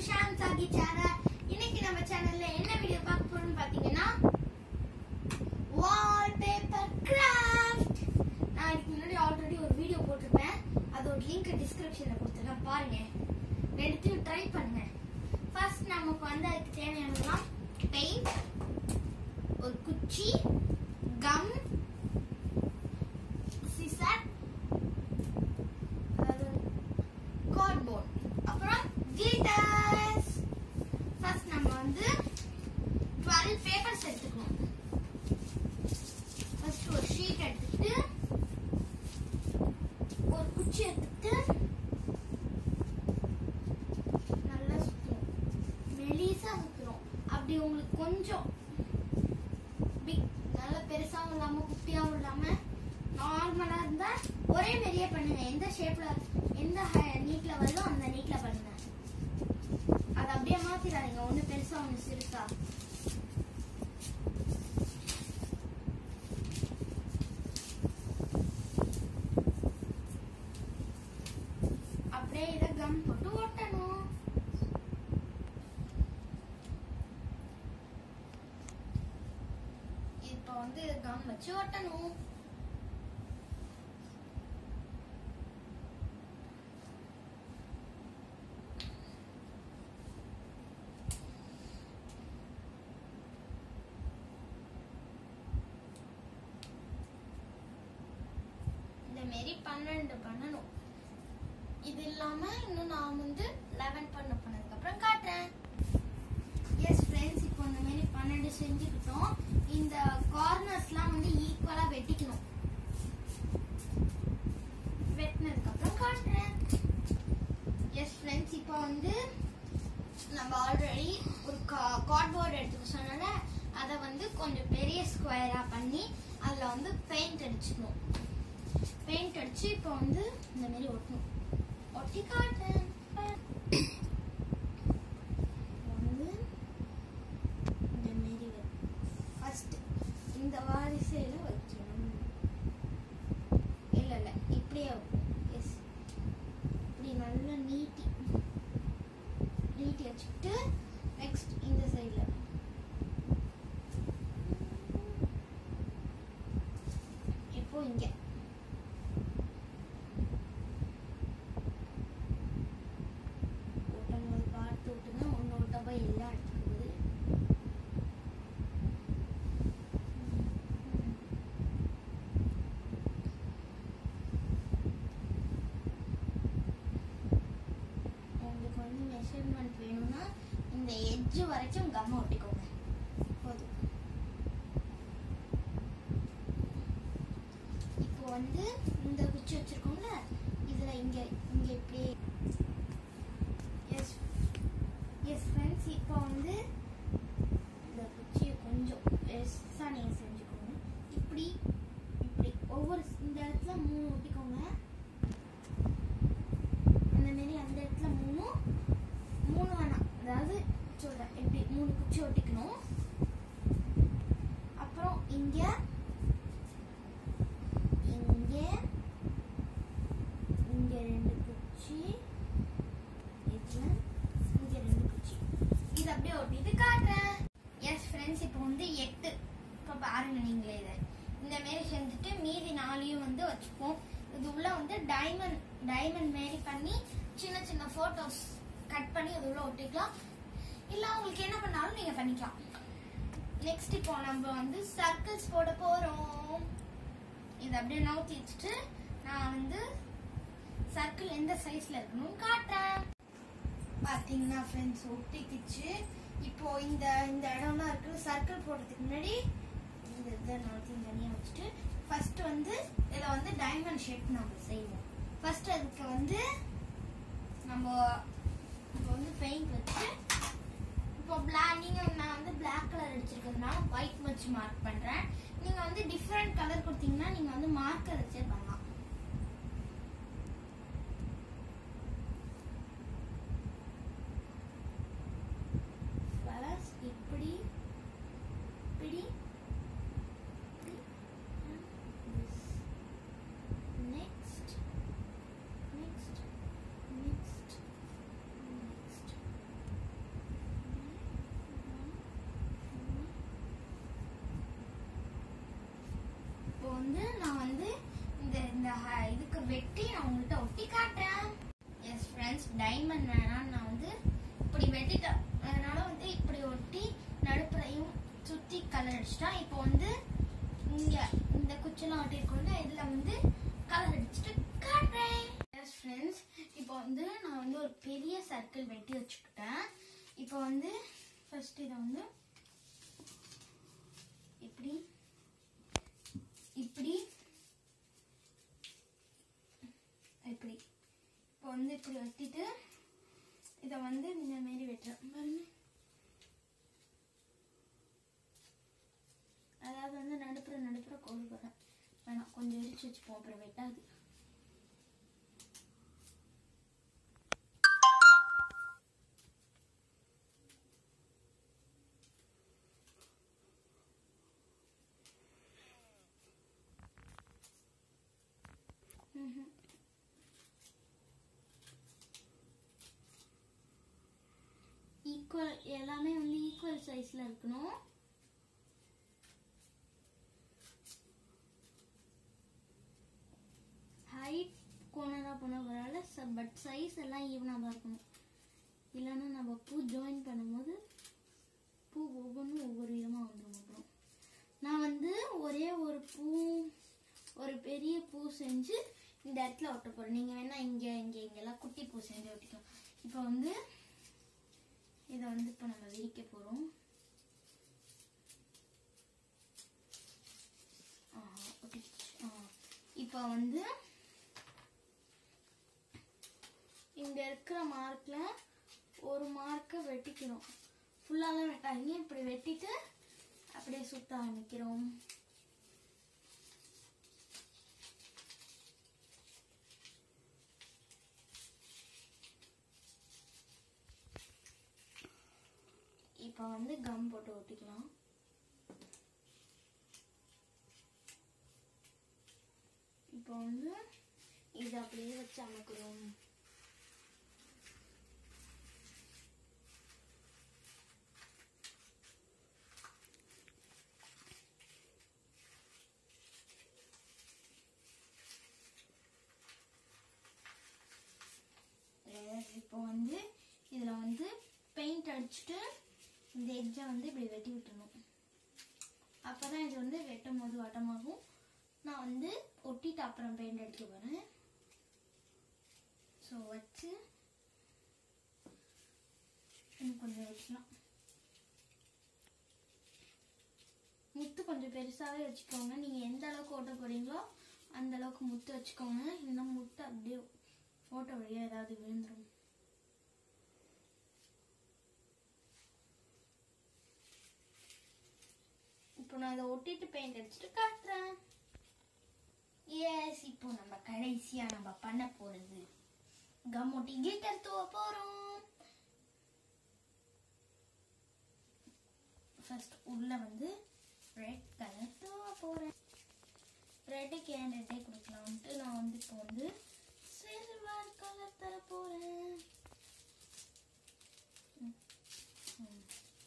Sham சாகி channel இன்னைக்கு நம்ம சேனல்ல என்ன வீடியோ பார்க்க போறோம்னு பாத்தீங்கன்னா வால்பேப்பர் கிராஃப்ட் நான் இதுக்கு முன்னாடி ஆல்ரெடி ஒரு வீடியோ போட்டிருப்பேன் அதோட லிங்க் டிஸ்கிரிப்ஷன்ல கொடுத்துருக்கேன் பாருங்க ரெண்டுத்தையும் ட்ரை பண்ணுங்க ஃபர்ஸ்ட் நமக்கு வந்து அதுக்கு தேவையானதெல்லாம் பெயிண்ட் ஒரு குச்சி கம் சிசர் அதாவது கார்ட்போர்ட் அப்புறம் கிளிட்டர்ஸ் ஃபர்ஸ்ட் நம்ம வந்து 12 பேப்பர்ஸ் எடுத்துக்கணும் ஃபர்ஸ்ட் ஒரு ஷீட் எடுத்துக்கிட்டு ஒரு குச்சி எடுத்துக்கிட்டு நல்லா சுத்தணும் மெலிசா சுத்தணும் அப்படி உங்களுக்கு கொஞ்சம் பிக் நல்ல பெருசாவும் இல்லாம குட்டியாவும் இல்லாம நார்மலா இருந்தா ஒரே மாதிரியே பண்ணுங்க எந்த ஷேப்ல எந்த நீட்ல வருதோ அந்த நீட்ல பண்ணுங்க அது அப்படியே மாத்திடாதீங்க ஒண்ணு பெருசா ஒண்ணு சிறுசா அப்படியே இதை கம் போட்டு ஒட்டணும் இப்போ வந்து கம் வச்சு ஒட்டணும் இந்த மாரி பன்னெண்டு பண்ணணும் இது இல்லாம இன்னும் நான் வந்து லெவன் பண்ண பண்ணதுக்கு அப்புறம் காட்டுறேன் எஸ் ஃப்ரெண்ட்ஸ் இப்போ இந்த மாதிரி பன்னெண்டு செஞ்சுக்கிட்டோம் இந்த கார்னர்ஸ்லாம் வந்து ஈக்குவலா வெட்டிக்கணும் வெட்டினதுக்கு அப்புறம் காட்டுறேன் எஸ் ஃப்ரெண்ட்ஸ் இப்போ வந்து நம்ம ஆல்ரெடி ஒரு கார்ட்போர்ட் எடுத்துக்க சொன்னால அதை வந்து கொஞ்சம் பெரிய ஸ்கொயரா பண்ணி அதில் வந்து பெயிண்ட் அடிச்சுக்கணும் பெயிண்ட் அடிச்சு இப்போ வந்து இந்த மாதிரி ஒட்டணும் ஒட்டி காட்டுறேன் வந்து இந்த மாரி ஃபர்ஸ்ட் இந்த வாரிசையில வைக்கணும் இல்ல இல்ல இப்படியே எஸ் இப்படி நல்லா நீட்டி நீட்டி வச்சுக்கிட்டு நெக்ஸ்ட் இந்த சைடுல இப்போ இங்க ஓட்டும் போது பார்த்து விட்டுனா ஒன்று விட்டா போய் எல்லா இடத்துக்கு போகுது உங்களுக்கு வந்து மெஷர்மெண்ட் வேணும்னா இந்த எட்ஜ் வரைக்கும் கம் ஒட்டிக்கோங்க போதும் இப்போ வந்து இந்த குச்சி வச்சிருக்கோம்ல இதுல இங்க இங்க இப்படி எஸ் எஸ் ஃப்ரெண்ட்ஸ் இப்போ வந்து இந்த குச்சியை கொஞ்சம் பெருசா நீங்க செஞ்சுக்கோங்க இப்படி இப்படி ஒவ்வொரு இந்த இடத்துல மூணு ஒட்டிக்கோங்க அந்த மாரி அந்த இடத்துல மூணு மூணு வேணாம் அதாவது சொல்றேன் இப்படி மூணு குச்சி ஒட்டிக்கணும் அப்புறம் இங்க இங்க இங்க ரெண்டு குச்சி இதுல இங்க ரெண்டு குச்சி இது அப்படியே ஒட்டிட்டு காட்டுறேன் எஸ் ஃப்ரெண்ட்ஸ் இப்போ வந்து எட்டு இப்போ பாருங்க நீங்களே இதை இந்த மாரி செஞ்சுட்டு மீதி நாளையும் வந்து வச்சுப்போம் இது உள்ள வந்து டைமண்ட் டைமண்ட் மாரி பண்ணி சின்ன சின்ன போட்டோஸ் கட் பண்ணி அது உள்ள ஒட்டிக்கலாம் இல்ல உங்களுக்கு என்ன பண்ணாலும் நீங்க பண்ணிக்கலாம் நெக்ஸ்ட் இப்போ நம்ம வந்து சர்க்கிள்ஸ் போட போறோம் இது அப்படியே நவுத்தி வச்சுட்டு நான் வந்து சர்க்கிள் எந்த சைஸ்ல இருக்கணும்னு காட்டுறேன் பாத்தீங்கன்னா ஃப்ரெண்ட்ஸ் ஒட்டிக்கிச்சு இப்போ இந்த இந்த இடம்லாம் இருக்கு சர்க்கிள் போடுறதுக்கு முன்னாடி இந்த இதை நவுத்தி தனியா வச்சுட்டு ஃபர்ஸ்ட் வந்து இதை வந்து டைமண்ட் ஷேப் நம்ம செய்வோம் ஃபர்ஸ்ட் அதுக்கு வந்து நம்ம இப்போ வந்து பெயிண்ட் வச்சு இப்போ பிளாக் நீங்க நான் வந்து பிளாக் கலர் அடிச்சிருக்கிறதுனால ஒயிட் வச்சு மார்க் பண்றேன் நீங்க வந்து டிஃப்ரெண்ட் கலர் கொடுத்தீங்கன்னா நீங்க வந்து மார்க்கர் வச்சே பண்ணலாம் First இப்படி இப்படி இப்படி and this. Next, next, next, next. Diamond வேணாம்னு நான் வந்து இப்படி வெட்டிட்டேன் அதனால வந்து இப்படி ஒட்டி நடுப்புறையும் சுத்தி கலர் அடிச்சிட்டேன் இப்போ வந்து இங்க இந்த குச்செல்லாம் ஒட்டிருக்கோம்ல இதுல வந்து கலர் அடிச்சுட்டு காட்டுறேன் ஃப்ரெண்ட்ஸ் இப்போ வந்து நான் வந்து ஒரு பெரிய சர்க்கிள் வெட்டி வச்சுக்கிட்டேன் இப்போ வந்து ஃபர்ஸ்ட் இதை வந்து இப்படி இப்படி இப்படி இப்போ வந்து இப்படி வெட்டிட்டு இதை வந்து இந்த மாரி வெட்டுறேன் பாருங்க அதாவது வந்து நடுப்புற நடுப்புற கோடு போடுறேன் வேணாம் கொஞ்சம் விரிச்சு வச்சுப்போம் அப்புறம் வெட்டாது ம்ஹும். ஈக்குவல் எல்லாமே வந்து ஈக்குவல் சைஸ்ல இருக்கணும் ஹைட் கோணராக போனால் பரவாயில்ல பட் சைஸ் எல்லாம் ஈவனாக தான் இருக்கணும் இல்லைன்னா நம்ம பூ ஜாயின் பண்ணும்போது பூ ஒவ்வொன்றும் ஒவ்வொரு விதமாக வந்துடும் அப்புறம் நான் வந்து ஒரே ஒரு பூ ஒரு பெரிய பூ செஞ்சு இந்த இடத்துல ஒட்ட போகிறேன் நீங்கள் வேணால் இங்கே இங்கே இங்கெல்லாம் குட்டி பூ செஞ்சு ஒட்டிக்கலாம் இப்போ வந்து இதை வந்து இப்போ நம்ம விரிக்க போகிறோம் இப்போ வந்து இங்க இருக்கிற மார்க்ல ஒரு மார்க்கை வெட்டிக்கிறோம் ஃபுல்லாலாம் வெட்டாதீங்க இப்படி வெட்டிட்டு அப்படியே சுத்த ஆரம்பிக்கிறோம் இப்போ வந்து கம் போட்டு ஒட்டிக்கலாம் இப்போ வந்து இதை அப்படியே வச்சு அமைக்கிறோம் Yes, இப்போ வந்து இதுல வந்து பெயிண்ட் அடிச்சுட்டு இந்த எட்ஜை வந்து இப்படி வெட்டி விட்டுறணும் அப்பதான் இது வந்து வெட்டும் போது வட்டமாகும் நான் வந்து ஒட்டிட்டு அப்புறம் பெயிண்ட் அடிக்க போறேன் ஸோ வச்சு இன்னும் கொஞ்சம் வச்சுக்கலாம் முத்து கொஞ்சம் பெருசாவே வச்சுக்கோங்க நீங்க எந்த அளவுக்கு ஓட்ட போறீங்களோ அந்த அளவுக்கு முத்து வச்சுக்கோங்க இல்லைன்னா முத்து அப்படியே ஓட்ட வழியா ஏதாவது விழுந்துரும் இப்போ நான் இதை ஒட்டிட்டு பெயிண்ட் அடிச்சுட்டு காட்டுறேன் எஸ் இப்போ நம்ம கடைசியா நம்ம பண்ண போறது கம் ஒட்டி கிளிட்டர் தூவ போறோம் ஃபர்ஸ்ட் உள்ள வந்து ரெட் கலர் தூவ போறேன் ரெட்டுக்கு ஏன் ரெட்டே கொடுக்கலாம்ட்டு நான் வந்து இப்போ வந்து சில்வர் கலர் தர போறேன் ம், ம்.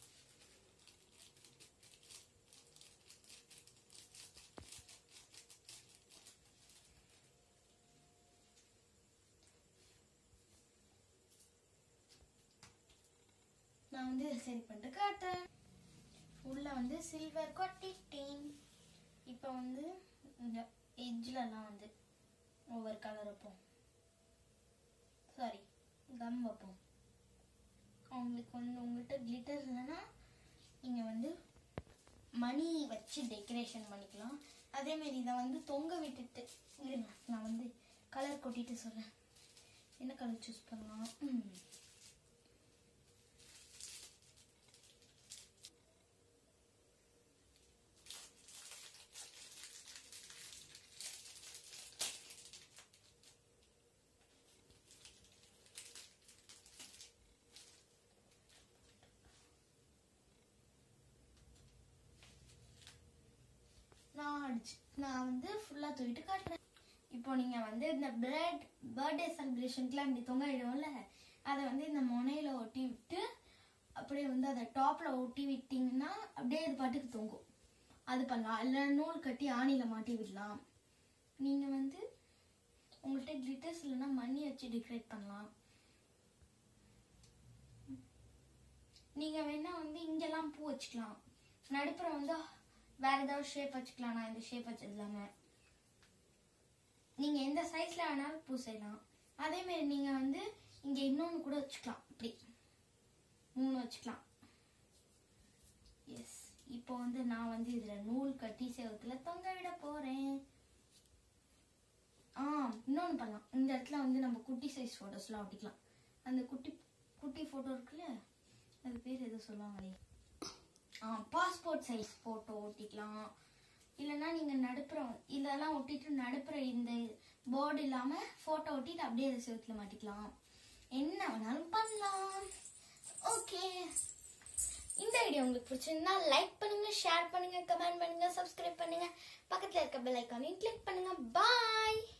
நான் வந்து இதை சரி பண்ணிட்டு காட்டுறேன் உள்ள வந்து சில்வர் கொட்டிட்டேன் இப்போ வந்து இந்த எட்ஜ்லலாம் வந்து ஒவ்வொரு கலர் வைப்போம் சாரி கம் வைப்போம் அவங்களுக்கு வந்து உங்கள்கிட்ட கிளிட்டர் இல்லைன்னா நீங்கள் வந்து மணி வச்சு டெக்கரேஷன் பண்ணிக்கலாம் அதே மாதிரி இதை வந்து தொங்க விட்டுட்டு இருங்க நான் வந்து கலர் கொட்டிட்டு சொல்றேன் என்ன கலர் சூஸ் பண்ணலாம் ம் நான் அடிச்சு நான் வந்து ஃபுல்லாக தூக்கிட்டு காட்டுறேன் இப்போ நீங்கள் வந்து இந்த பிரெட் பர்த்டே செலிப்ரேஷனுக்குலாம் இப்படி தொங்க விடுவோம்ல அதை வந்து இந்த முனையில ஒட்டி விட்டு அப்படியே வந்து அதை டாப்பில் ஒட்டி விட்டிங்கன்னா அப்படியே இது பாட்டுக்கு தொங்கும் அது பண்ணலாம் இல்லை நூல் கட்டி ஆணியில் மாட்டி விடலாம் நீங்கள் வந்து உங்கள்கிட்ட கிளிட்டர்ஸ் இல்லைன்னா மணி வச்சு டெக்கரேட் பண்ணலாம் நீங்க வேணா வந்து இங்கெல்லாம் பூ வச்சுக்கலாம் நடுப்புற வந்து வேற ஏதாவது ஷேப் வச்சுக்கலாம் நான் இந்த ஷேப் வச்சது இல்லாம நீங்க எந்த சைஸ்ல வேணாலும் பூ செய்யலாம் அதே மாதிரி நீங்க வந்து இங்க இன்னொன்னு கூட வச்சுக்கலாம் இப்படி மூணு வச்சுக்கலாம் எஸ் இப்போ வந்து நான் வந்து இதுல நூல் கட்டி செவத்துல தொங்க விட போறேன் ஆ இன்னொன்னு பண்ணலாம் இந்த இடத்துல வந்து நம்ம குட்டி சைஸ் போட்டோஸ்லாம் ஒட்டிக்கலாம் அந்த குட்டி குட்டி போட்டோ இருக்குல்ல அது பேர் எதோ சொல்லுவாங்களே ஆ பாஸ்போர்ட் சைஸ் போட்டோ ஒட்டிக்கலாம் இல்லைன்னா நீங்க நடுப்புற இதெல்லாம் ஒட்டிட்டு நடுப்புற இந்த போர்டு இல்லாம போட்டோ ஒட்டிட்டு அப்படியே அதை செவுத்துல மாட்டிக்கலாம் என்ன வேணாலும் பண்ணலாம் ஓகே இந்த வீடியோ உங்களுக்கு பிடிச்சிருந்தா லைக் பண்ணுங்க ஷேர் பண்ணுங்க கமெண்ட் பண்ணுங்க சப்ஸ்கிரைப் பண்ணுங்க பக்கத்துல இருக்க பெல் ஐக்கானையும் கிளிக் பண்ணுங்க பாய்